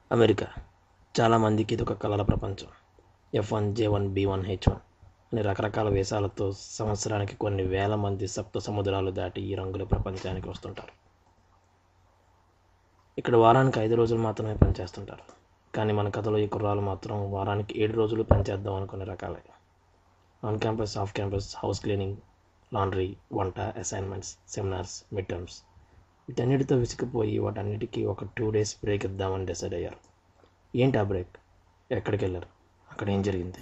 America చాలామందికి ఇది ఒక కలల ప్రపంచం F one J one B one H one అని రకరకాల వేషాలతో సంవత్సరానికి కొన్ని వేల మంది సప్త సముద్రాలు దాటి ఈ రంగుల ప్రపంచానికి వస్తుంటారు ఇక్కడ వారానికి ఐదు రోజులు మాత్రమే పనిచేస్తుంటారు కానీ మన కథలో ఈ కుర్రాలు మాత్రం వారానికి ఏడు రోజులు పనిచేద్దాం అనుకునే రకాలే on campus off campus house cleaning laundry వంట అసైన్మెంట్స్ సెమినార్స్ మిడ్ టర్మ్స్ వీటన్నిటితో విసిగిపోయి వాటన్నిటికీ ఒక టూ డేస్ బ్రేక్ ఇద్దామని డిసైడ్ అయ్యారు ఏంటి ఆ బ్రేక్ ఎక్కడికి వెళ్ళారు అక్కడ ఏం జరిగింది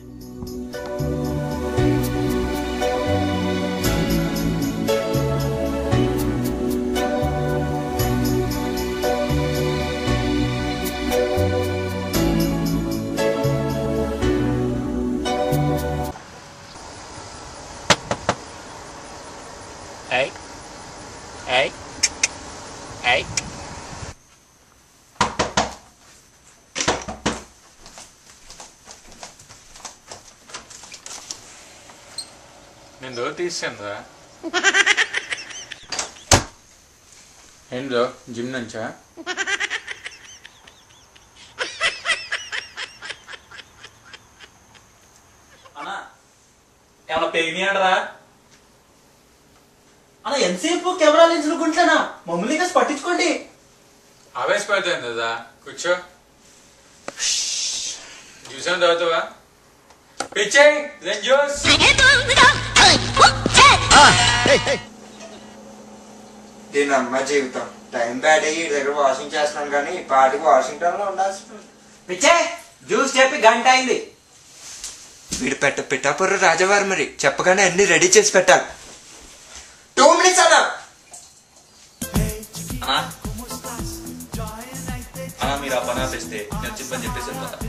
Hey. Hey. Hey. నేను డోర్ తీసాను రా ఏంటో జిమ్ నుంచా అన్నా ఏమన్నా పెరిగినాడరా అన్న ఎంతసేపు కెమెరా లెన్సులు గుంట్లేనా మమ్మల్ని కాస్త పట్టించుకోండి ఆవేశపడతాను కదా కూర్చో జ్యూస్ ఏమైనా తాగుతావా పిచ్చే జ్యూస్ దీని అమ్మ జీవితం టైం బ్యాడ్ అయ్యి ఈ దగ్గర వాషింగ్ చేస్తున్నాను కానీ ఈ పాటికి వాషింగ్టన్ లో ఉండాల్సి పిచ్చే జ్యూస్ చెప్పి గంట అయింది వీడు పెట్ట పిఠాపుర రాజవారు మరి చెప్పగానే అన్ని రెడీ చేసి పెట్టాలి టూ మినిట్స్ అన్నా అన్నా అన్నా మీరు ఆ పని ఆపేస్తే నేను చెప్పని చెప్పేసి వెళ్ళిపోతా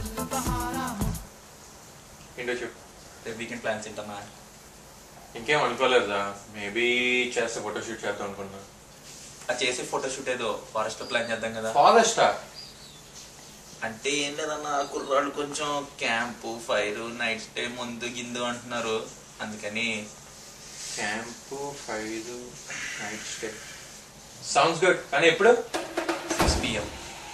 ఏంటో చెప్పు రేపు వీకెండ్ ప్లాన్స్ ఏంటన్నా ఇంకేం అనుకోలేదా మేబీ చేస్తే ఫోటోషూట్ చేద్దాం అనుకున్నా ఆ చేసే ఫోటోషూట్ ఏదో ఫారెస్ట్ లో ప్లాన్ చేద్దాం కదా ఫారెస్టా అంటే ఏం లేదన్నా కుర్రాళ్ళు కొంచెం క్యాంపు ఫైర్ నైట్ స్టే ముందు గిందు అంటున్నారు అందుకని camp five night stay sounds good కానీ ఎప్పుడు సిక్స్ పిఎం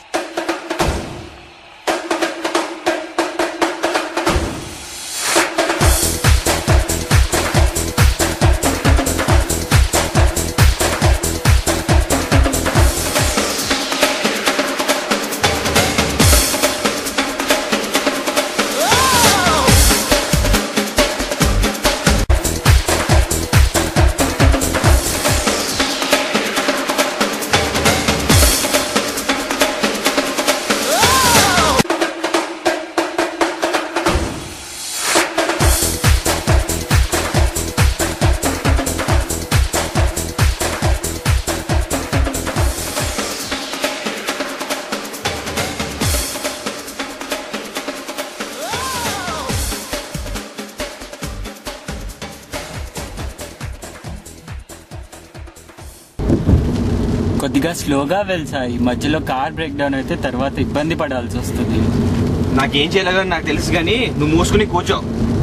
కొద్దిగా స్లోగా వెళ్తాయి మధ్యలో కార్ బ్రేక్ డౌన్ అయితే తర్వాత ఇబ్బంది పడాల్సి వస్తుంది నాకేం చేయలేదని నాకు తెలుసు కానీ నువ్వు మూసుకుని కూర్చో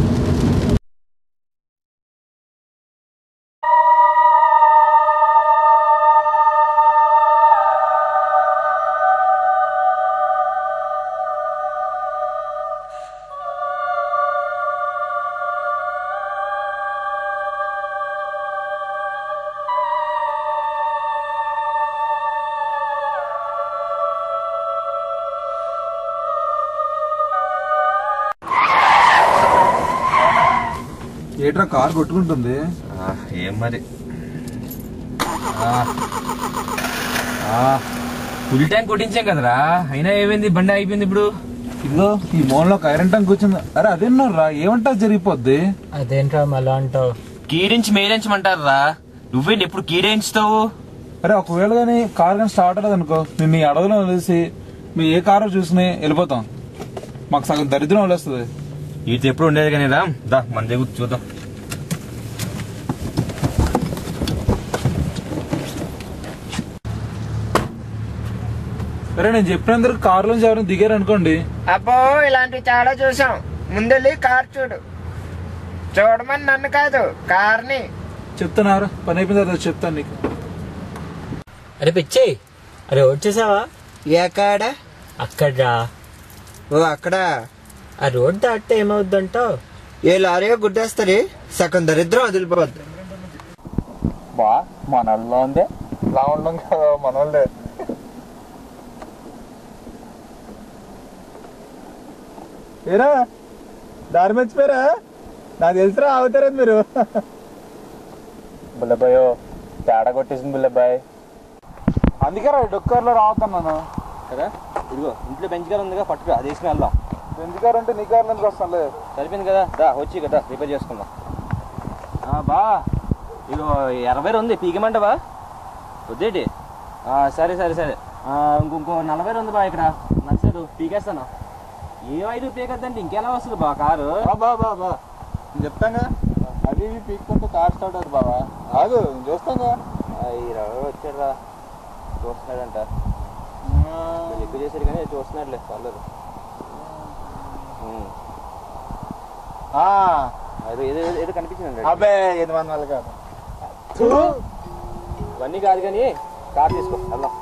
ఏట్రా కార్ కొట్టుకుంటుంది ఏం మరి ఫుల్ ట్యాంక్ కొట్టించాం కదరా అయినా ఏమైంది బండి అయిపోయింది ఇప్పుడు ఇదిగో ఈ మోన్లో కరెంట్ ట్యాంక్ కూర్చుంది అరే అదేన్నారా ఏమంటా జరిగిపోద్ది అదేంట్రా మళ్ళా అంటావు కీడించి మేలించమంటారా నువ్వేంటి ఎప్పుడు కీడేయించుతావు అరే ఒకవేళ కానీ కార్ కానీ స్టార్ట్ అవ్వదు అనుకో మేము ఈ అడవిలో వదిలేసి మీ ఏ కారో చూసుకుని వెళ్ళిపోతాం మాకు సగం దరిద్రం వదిలేస్తుంది ఇది ఎప్పుడు ఉండేది కానీ రా దా మన దగ్గర చూద్దాం అరే నేను చెప్పినందుకు కారులోంచి ఎవరైనా దిగారు అనుకోండి అబ్బో ఇలాంటివి చాలా చూసాం ముందెళ్ళి కార్ చూడు చూడమని నన్ను కాదు కార్ని చెప్తానారా పని అయిపోయిన తర్వాత చెప్తాను నీకు అరే పిచ్చి అరే వచ్చేసావా ఎక్కడ అక్కడ ఓ అక్కడ ఆ రోడ్ దాటితే ఏమవుద్దంటావు ఏ లారీగా గుడ్డేస్తారు సగం దరిద్రం వదిలిపోద్ది బా మనల్లో ఉందే ఇలా ఉండం కదా మనోళ్ళే ఏరా దారి మర్చిపోయారా నాకు తెలుసురా అవుతారా మీరు బుల్లబాయో తేడా కొట్టేసింది బుల్లబాయ్ అందుకే రా డొక్కర్లో రావుతున్నాను కదా ఇదిగో ఇంట్లో బెంచ్ కార్ ఉందిగా పట్టుకు అది వేసుకుని వెళ్దాం బెంచ్ కార్ అంటే నీ కార్ నుంచి వస్తానులే సరిపోయింది కదా దా వచ్చి కదా రిపేర్ చేసుకుందాం ఆ, బా ఇగో ఎనభై ఉంది పీకమంటవా వద్దేటి ఆ, సరే సరే సరే ఆ, ఇంకొంకో నలభై ఉంది బా ఇక్కడ నచ్చదు పీకేస్తాను ఏ ఐదు పీకద్దంటే ఇంకెలా వస్తుంది బా కారు బా బా బా బా నేను చెప్తాగా అది ఇవి పీక్కుంటే కార్ స్టార్ట్ అవుతుంది బాబా ఆగు నేను చూస్తాగా అయ్యరా వచ్చాడురా చూస్తున్నాడంట వీళ్ళు ఎక్కువ చేశారు కానీ చూస్తున్నాడులే పర్లేదు ఉమ్. ఆ, ఏదో ఏదో ఏదో- ఏదో కనిపించిందండి అబ్బే ఎనిమిది వందలు కాదు ఇవన్నీ కాదు కానీ కార్ తీసుకో వెళ్దాం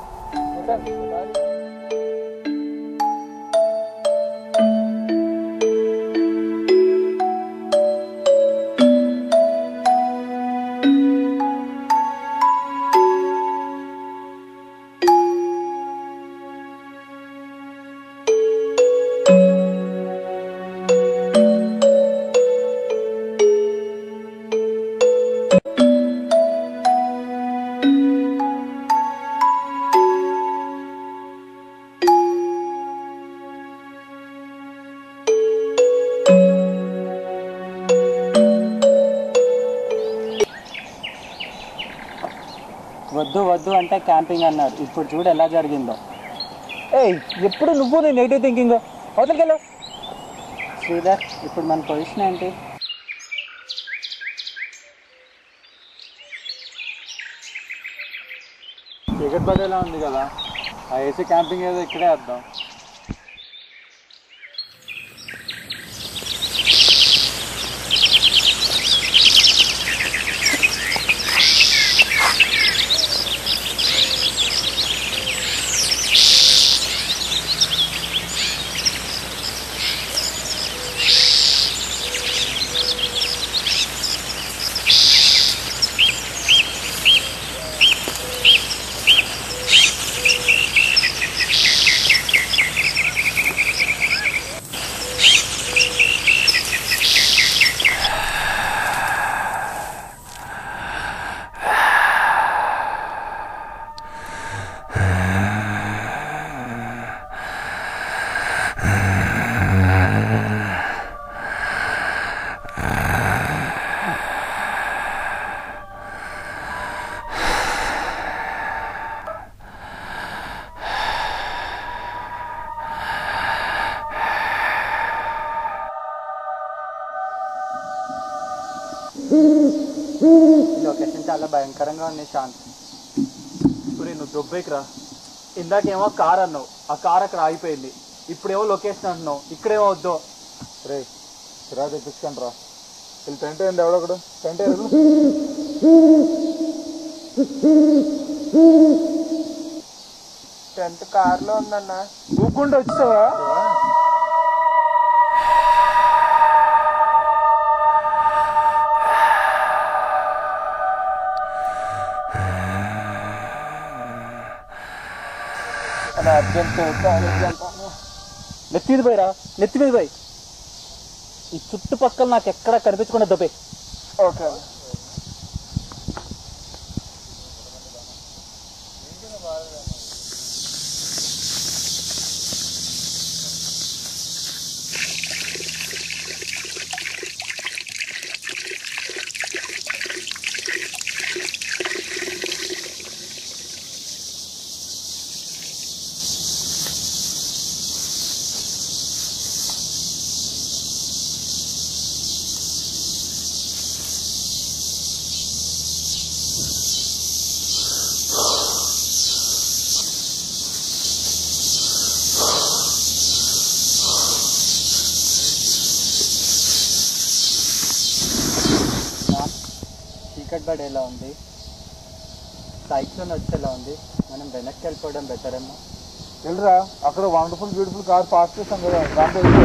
వద్దు వద్దు అంటే క్యాంపింగ్ అన్నారు ఇప్పుడు చూడు ఎలా జరిగిందో ఏయ్ ఎప్పుడు నువ్వు నీ నెగిటివ్ థింకింగ్ అవతలకెళ్ళు శ్రీధర్ ఇప్పుడు మన పొజిషన్ ఏంటి టికెట్ బదేలా ఉంది కదా ఆ ఏసీ క్యాంపింగ్ ఏదో ఇక్కడే వేద్దాం ఈ లొకేషన్ చాలా భయంకరంగా ఉంది శాంత్ ఇప్పుడు నువ్వు దుబ్బైకి రా ఇందాకేమో కార్ అన్నావు ఆ కార్ అక్కడ ఆగిపోయింది ఇప్పుడేమో లొకేషన్ అంటున్నావు ఇక్కడేమో వద్దు రే సిరా తెప్పించుకోండి రా వీళ్ళు టెంట్ ఏంది ఎవడొకడు టెంట్ ఏరు టెన్త్ కార్లో ఉందన్న ఊపుకుంటూ వచ్చావా నెత్తి మీద పోయిరా నెత్తి మీద పోయి ఈ చుట్టుపక్కల నాకు ఎక్కడ కనిపించకుండా దొబ్బే ఓకే చీకట్ పడేలా ఉంది సైక్లోన్ వచ్చేలా ఉంది మనం వెనక్కి వెళ్ళిపోవడం బెటర్ ఏమో వెళ్ళరా అక్కడ వండర్ఫుల్ బ్యూటిఫుల్ కార్ పార్క్ చేస్తాం కదా దాంట్లో వెళ్ళిపో.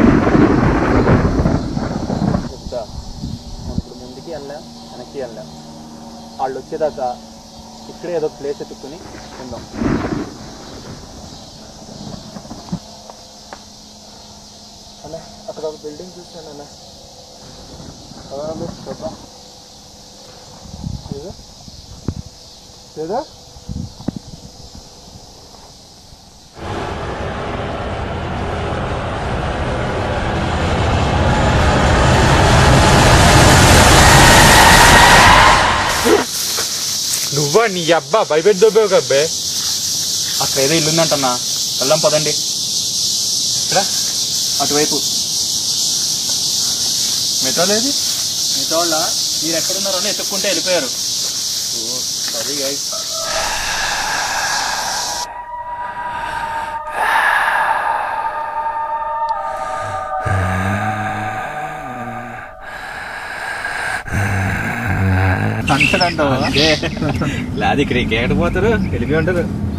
చెప్తా మనం ఇప్పుడు ముందుకి వెళ్ళాం వెనక్కి వెళ్ళాం వాళ్ళు వచ్చేదాకా ఇక్కడే ఏదో ప్లేస్ ఎత్తుక్కుని ఉందాం అన్న అక్కడ ఒక బిల్డింగ్ చూసాను అన్న అదే చూద్దాం ఏదో ఏదో నువ్వా నీ అబ్బా భయపెట్టి దొబ్బావు కబ్బే అక్కడ ఏదో ఇల్లు ఉందంటన్నా వెళ్దాం పదండి ఇక్కడ అటువైపు మెట్రో లేదు మిగతా వాళ్ళ మీరు ఎక్కడున్నారో అని ఎత్తుక్కుంటే వెళ్ళిపోయారు సారీ గైస్ లాది ఇక్కడికి ఎక్కడ పోతారు వెళ్ళిపోయి ఉంటారు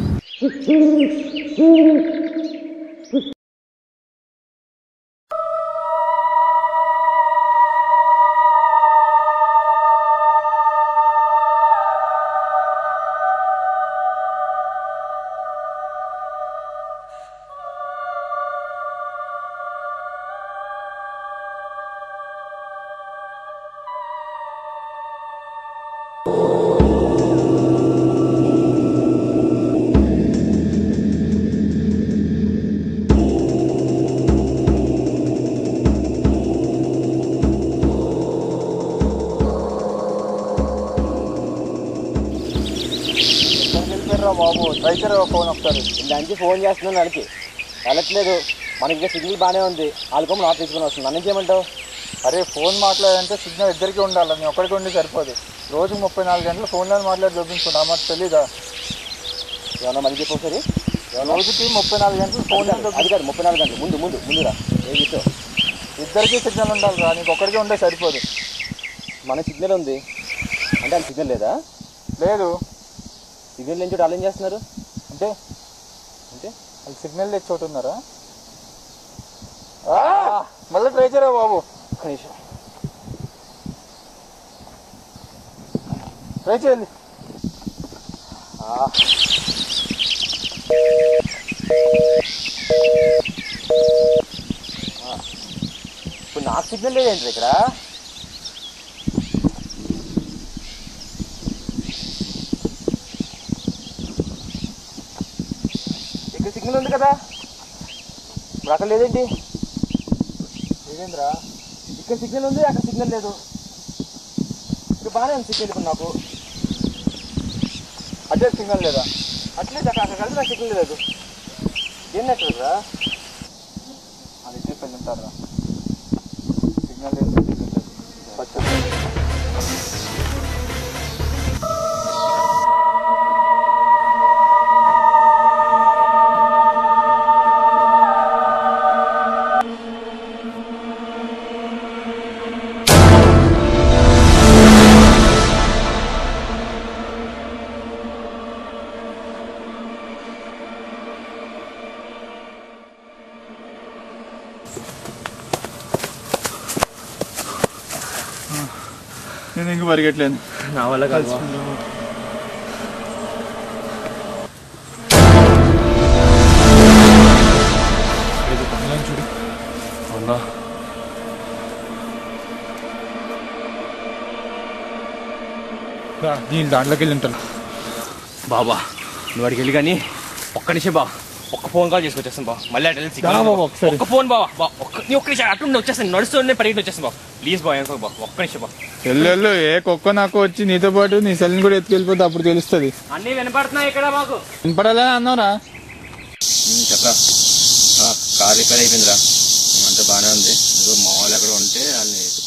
వెళ్ళిపోయారా బాబు ట్రై చేయరా ఫోన్ ఒకసారి దానికి ఫోన్ చేస్తున్నాను వాళ్ళకి వెళ్ళట్లేదు మనకి ఇంకా సిగ్నల్ బాగానే ఉంది వాళ్ళకి నాట్ తీసుకుని వస్తుంది నన్ను చేయమంటావు అరే ఫోన్ మాట్లాడాలంటే సిగ్నల్ ఇద్దరికి ఉండాలి నీ ఒక్కడికి ఉండి సరిపోదు రోజు ముప్పై నాలుగు గంటలు ఫోన్లో మాట్లాడి చూపించుకుంటా మాకు తెలీదా ఏమన్నా మనకి చెప్పు ఒకసారి రోజుకి ముప్పై నాలుగు గంటలు ఫోన్ అది కాదు ముప్పై నాలుగు గంటలు ముందు ముందు ముందురా ఏ విషయం ఇద్దరికి సిగ్నల్ ఉండాలి రా నీకు ఒక్కడికి ఉండే సరిపోదు మన సిగ్నల్ ఉంది అంటే వాళ్ళ సిగ్నల్ లేదా లేదు సిగ్నల్ లేని చోట వాళ్ళు ఏం చేస్తున్నారు అంటే అంటే వాళ్ళు సిగ్నల్ తెచ్చి చోటు ఉన్నారా ఆ, మళ్ళీ ట్రై చేయరా బాబు ఒక్క నిమిషం ట్రై చేయండి ఇప్పుడు నాకు సిగ్నల్ లేదేంటి ఇక్కడ ఇక్కడ సిగ్నల్ ఉంది కదా ఇప్పుడు అక్కడ లేదేంటి ఏదేంద్రా ఇక్కడ సిగ్నల్ ఉంది అక్కడ సిగ్నల్ లేదు ఇక్కడ బాగానే ఉంది సిగ్నల్ ఇప్పుడు నాకు అదే సిగ్నల్ లేదా అట్లేదు అక్కడ అక్కడ కలిసి నాకు సిగ్నల్ లేదు ఏం నెట్వర్క్ రా అది ఇచ్చే పెళ్ళి ఉంటారా సిగ్నల్ లేదు సిగ్నల్ లేదు వచ్చా. నేను ఇంక పరిగెట్లేను నా వల్ల కాదు అవునా దీని దాంట్లోకి వెళ్ళి ఉంటాను బాబా నువ్వు అడిగి వెళ్ళి కానీ ఒక్క నిమిషం బా ఒక్క ఫోన్ కాల్ చేసుకొచ్చేస్తాను బా మళ్ళీ అటు వెళ్ళి సిగ్నల్ రా బావ, ఉండదు. ఒకసారి. ఒక్క ఫోన్ బావా బా ఒక్క నీ ఒక్క నిమిషం అటు వచ్చేస్తాను నడుస్తూనే పరిగెట్టి వచ్చేస్తాను బా ప్లీజ్ బా ఏమనుకో బా ఒక్క నిమిషం బా వెళ్ళు వెళ్ళు ఏ కుక్క నాకు వచ్చి నీతో పాటు నీ సెల్ని కూడా ఎత్తుకెళ్ళిపోతే అప్పుడు తెలుస్తుంది అన్నీ వినపడుతున్నాయి ఇక్కడ మాకు వినపడాలని అన్నావురా చెప్పరా కార్ రిపేర్ అయిపోయిందిరా అంతా బాగానే ఉంది ఏదో మా వాళ్ళు ఎక్కడ ఉంటే వాళ్ళని